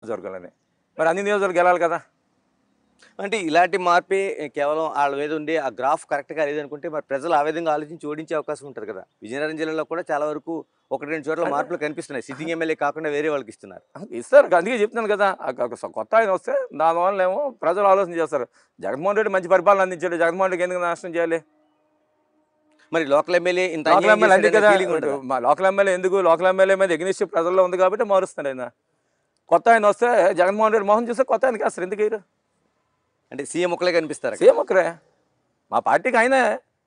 నియోజకవర్గాలని మరి అన్ని నియోజకవర్గాలు గెలాలి కదా అంటే ఇలాంటి మార్పే కేవలం వాళ్ళ మీద ఉండి ఆ గ్రాఫ్ కరెక్ట్గా లేదనుకుంటే మరి ప్రజలు ఆ విధంగా ఆలోచించి ఓడించే అవకాశం ఉంటుంది కదా విజయనగరం జిల్లాలో కూడా చాలా వరకు ఒకటి రెండు చోట్ల మార్పులు కనిపిస్తున్నాయి సిట్టింగ్ ఎమ్మెల్యే కాకుండా వేరే వాళ్ళకి ఇస్తున్నారు ఇస్తారు అందుకే చెప్తున్నాను కదా ఆ ఒక కొత్త ఆయన వస్తే దానివల్ల ఏమో ప్రజలు ఆలోచన చేస్తారు జగన్మోహన్ రెడ్డి మంచి పరిపాలన అందించాడు జగన్మోహన్ రెడ్డికి ఎందుకు నాశనం చేయాలి మరి లోకల్ ఎమ్మెల్యే ఇంత లోకల్ అన్యాయం ఎమ్మెల్యే అంతే చేశాడనే కదా feeling ఉండదా? మా లోకల్ ఎమ్మెల్యే ఎందుకు లోకల్ ఎమ్మెల్యే మీద ఎగ్నిస్ట్ ప్రజల్లో ఉంది కాబట్టి మారుస్తున్నాడు ఆయన కొత్త ఆయన వస్తే జగన్మోహన్ రెడ్డి మోహన్ చూస్తే కొత్త ఆయనకి అసలు ఎందుకు వేయరు అంటే సీఎం ఒకలే కనిపిస్తారు సేమ్ ఒకరే మా పార్టీకి ఆయనే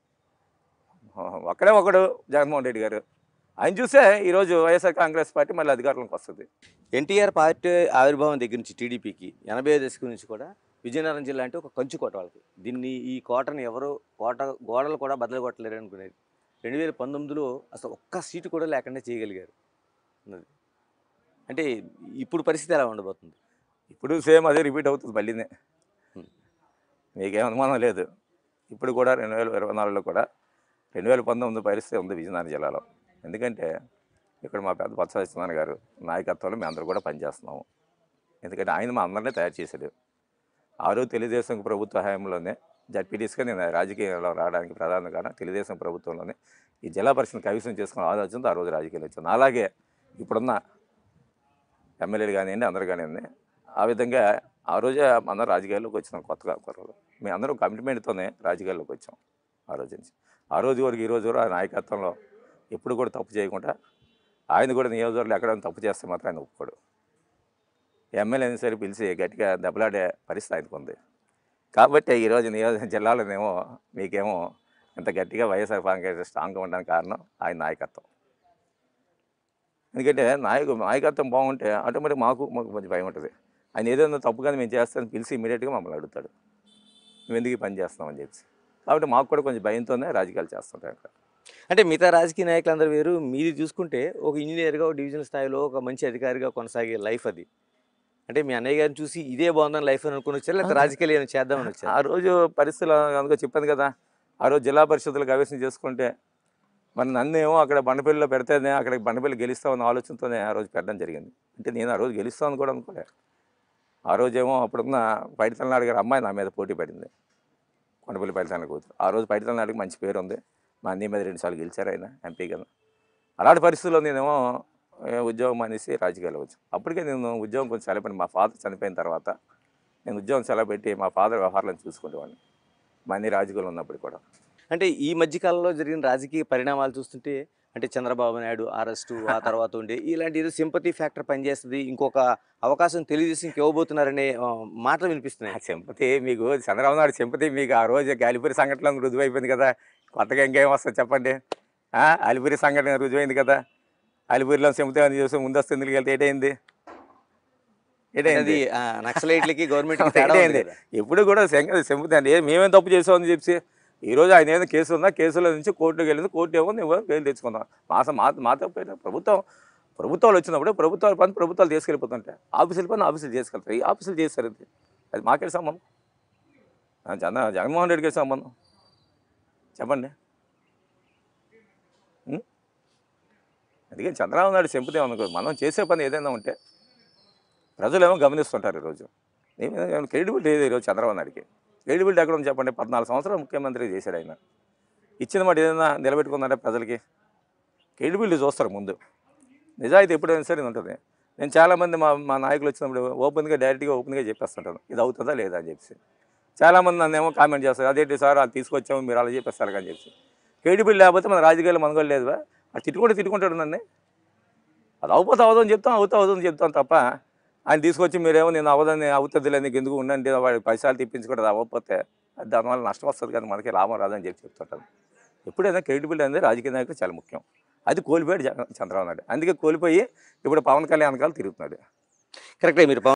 ఒక్కడే ఒకడు జగన్మోహన్ రెడ్డి గారు ఆయన చూసే ఈరోజు వైఎస్ఆర్ కాంగ్రెస్ పార్టీ మళ్ళీ అధికారంలోకి వస్తుంది ఎన్టీఆర్ పార్టీ ఆవిర్భావం దగ్గర నుంచి టీడీపీకి ఎనభై ఐదు దశకం నుంచి కూడా విజయనగరం జిల్లా అంటే ఒక కంచు కోట వాళ్ళకి దీన్ని ఈ కోటని ఎవరు కోట గోడలు కూడా బద్దలు కొట్టలేరు అనుకునేది రెండు వేల పంతొమ్మిదిలో అసలు ఒక్క సీటు కూడా లేకుండా చేయగలిగారు అన్నది అంటే ఇప్పుడు పరిస్థితి ఎలా ఉండబోతుంది ఇప్పుడు సేమ్ అదే రిపీట్ అవుతుంది మళ్ళీనే Hmm. మీకేం అనుమానం లేదు ఇప్పుడు కూడా రెండు వేల ఇరవై నాలుగులో కూడా రెండు వేల పంతొమ్మిది పరిస్థితి ఉంది విజయనగరం జిల్లాలో ఎందుకంటే ఇక్కడ మా పెద్ద బొత్స సత్యనారాయణ గారు నాయకత్వంలో మేము అందరూ కూడా పనిచేస్తున్నాము ఎందుకంటే ఆయన మా అందరినీ తయారు చేశాడు ఆ రోజు తెలుగుదేశం ప్రభుత్వ హయాంలోనే జడ్పీటీస్గా నేను రాజకీయాల్లో రావడానికి ప్రధాన కారణం తెలుగుదేశం ప్రభుత్వంలోనే ఈ జిల్లా పరిషత్ కవిసం చేసుకున్న ఆలోచనతో ఆ రోజు రాజకీయాలు వచ్చాను అలాగే ఇప్పుడున్న ఎమ్మెల్యేలు కానివ్వండి అందరు కానివ్వండి ఆ విధంగా ఆ రోజే అందరం రాజకీయాల్లోకి వచ్చినాం కొత్తగా కొత్తగా మేము అందరం కమిట్మెంట్తోనే రాజకీయాల్లోకి వచ్చాం ఆ రోజు నుంచి ఆ రోజు వరకు ఈ రోజు వరకు ఆ నాయకత్వంలో ఎప్పుడు కూడా తప్పు చేయకుండా ఆయన కూడా నియోజకవర్గంలో ఎక్కడైనా తప్పు చేస్తే మాత్రం ఆయన ఒప్పుకోడు ఎమ్మెల్యేని సరే పిలిచి గట్టిగా దెబ్బలాడే పరిస్థితి ఆయనకు ఉంది కాబట్టి ఈరోజు నియోజక జిల్లాలోనేమో మీకేమో ఇంత గట్టిగా వైఎస్ఆర్ కాంగ్రెస్ స్ట్రాంగ్గా ఉండడానికి కారణం ఆయన నాయకత్వం ఎందుకంటే నాయకు నాయకత్వం బాగుంటే ఆటోమేటిక్ మాకు మాకు కొంచెం భయం ఉంటుంది ఆయన ఏదైనా తప్పుగా మేము చేస్తానని పిలిచి ఇమీడియట్గా మమ్మల్ని అడుగుతాడు మేము ఎందుకు ఈ పని చేస్తున్నామని చెప్పి కాబట్టి మాకు కూడా కొంచెం భయంతోనే రాజకీయాలు చేస్తుంటాం ఇక్కడ అంటే మిగతా రాజకీయ నాయకులందరూ వేరు మీది చూసుకుంటే ఒక ఇంజనీర్గా ఒక డివిజనల్ స్థాయిలో ఒక మంచి అధికారిగా కొనసాగే లైఫ్ అది అంటే మీ అన్నయ్య గారిని చూసి ఇదే బాగుందని లైఫ్ అని అనుకుని వచ్చారు లేకపోతే రాజకీయాలు ఏమైనా చేద్దామని వచ్చారు ఆ రోజు పరిస్థితులు అందుకో చెప్పాను కదా ఆ రోజు జిల్లా పరిషత్తులకు ఆవేశం చేసుకుంటే మరి నన్ను ఏమో అక్కడ బండపల్లిలో పెడితేనే అక్కడ బండపల్లి గెలుస్తామన్న ఆలోచనతోనే ఆ రోజు పెట్టడం జరిగింది అంటే నేను ఆ రోజు గెలుస్తాను కూడా అనుకోలే ఆ రోజేమో అప్పుడున్న పైడితలనాడు గారి అమ్మాయి నా మీద పోటీ పడింది కొండపల్లి పైడితలనాడు కూతురు ఆ రోజు పైడితలనాడుకి మంచి పేరు ఉంది మా అన్నయ్య మీద రెండుసార్లు గెలిచారు ఆయన ఎంపీ కింద అలాంటి పరిస్థితుల్లో నేనేమో ఏ, ఉద్యోగం అనేసి రాజకీయాలు వచ్చాను అప్పటికే నేను ఉద్యోగం కొంచెం సెలవు మా ఫాదర్ చనిపోయిన తర్వాత నేను ఉద్యోగం సెలవు పెట్టి మా ఫాదర్ వ్యవహారాలను చూసుకునేవాడిని మా అన్ని రాజకీయాలు ఉన్నప్పుడు కూడా అంటే ఈ మధ్యకాలంలో జరిగిన రాజకీయ పరిణామాలు చూస్తుంటే అంటే చంద్రబాబు నాయుడు అరెస్టు ఆ తర్వాత ఉండే ఇలాంటి ఏదో సింపతి ఫ్యాక్టర్ పనిచేస్తుంది ఇంకొక అవకాశం తెలుగుదేశం ఇవ్వబోతున్నారనే ఆ, మాటలు వినిపిస్తున్నాయి ఆ సింపతి మీకు చంద్రబాబు నాయుడు సింపతి మీకు ఆ రోజు గాలిపురి సంఘటన రుజువైపోయింది కదా కొత్తగా ఇంకేం వస్తుంది చెప్పండి ఆ, అలిపురి సంఘటన రుజువైంది కదా అలిపురిలో సింపతి అని చూసి ముందస్తు ఎందుకు వెళ్తే ఏటైంది అది ఏటైంది ఆ, నక్సలైట్లకి గవర్నమెంట్ ఏటైంది ఎప్పుడు కూడా సంగతి సింపతి అండి ఏ- మేమేం తప్పు చేసామని చెప్పి ఈ రోజు ఆయన ఏదైనా కేసు ఉందా కేసులో నుంచి కోర్టుకి వెళ్ళింది కోర్టు ఏమో నువ్వు బెయిల్ తెచ్చుకుందాం మా మా మా తప్పైనా ప్రభుత్వం ప్రభుత్వాలు వచ్చినప్పుడు ప్రభుత్వాల పని ప్రభుత్వాలు తీసుకెళ్ళిపోతుంటాయి ఆఫీసుల పని ఆఫీసులు చేసుకెళ్తారు ఈ ఆఫీసులు చేస్తారు అది అది మాకే సంబంధం ఆ, జగన్ జగన్మోహన్ రెడ్డికి సంబంధం చెప్పండి ఉం? అందుకే చంద్రబాబు నాయుడు సింపతి అనుకో మనం చేసే పని ఏదైనా ఉంటే ప్రజలేమో గమనిస్తుంటారు ఈరోజు క్రెడిబిలిటీ లేదు ఈరోజు చంద్రబాబు నాయుడికి క్రెడిబిలిటీ ఎక్కడ ఉంది చెప్పండి పద్నాలుగు సంవత్సరాలు ముఖ్యమంత్రి చేశాడు ఆయన ఇచ్చిన మాట ఏదైనా నిలబెట్టుకుందంటే ప్రజలకి క్రెడిబిలిటీ చూస్తారు ముందు నిజాయితీ ఎప్పుడైనా సరే ఉంటుంది నేను చాలామంది మా మా నాయకులు వచ్చినప్పుడు ఓపెన్గా డైరెక్ట్గా ఓపెన్గా చెప్పేస్తుంటాను ఇది అవుతుందా లేదా అని చెప్పి చాలామంది నన్ను ఏమో కామెంట్ చేస్తారు అదేంటి సార్ అది తీసుకొచ్చాము మీరు అలా చెప్పేస్తారు అని చెప్పి క్రెడిబిలిటీ లేకపోతే మన రాజకీయాలు మనగోలు లేదు అది తిట్టుకుంటే తిట్టుకుంటాడు నన్ను అది అవుపోతే అవదని చెప్తాం అవుతా అవుతుందని చెప్తాం తప్ప ఆయన తీసుకొచ్చి మీరేమో నేను అవదని అవుతుంది లేదు నీకు ఎందుకు ఉండండి వాడి పైసలు తెప్పించుకుంటే అది అవ్వకపోతే అది దానివల్ల నష్టం వస్తుంది కానీ మనకి లాభం రాదని చెప్పి చెప్తుంటాను ఎప్పుడైనా క్రెడిబిలిటీ అనేది రాజకీయ నాయకులు చాలా ముఖ్యం అది కోల్పోయాడు జగన్ చంద్రబాబు నాయుడు అందుకే కోల్పోయి ఇప్పుడు పవన్ కళ్యాణ్ కాలు తిరుగుతున్నాడు కరెక్టే మీరు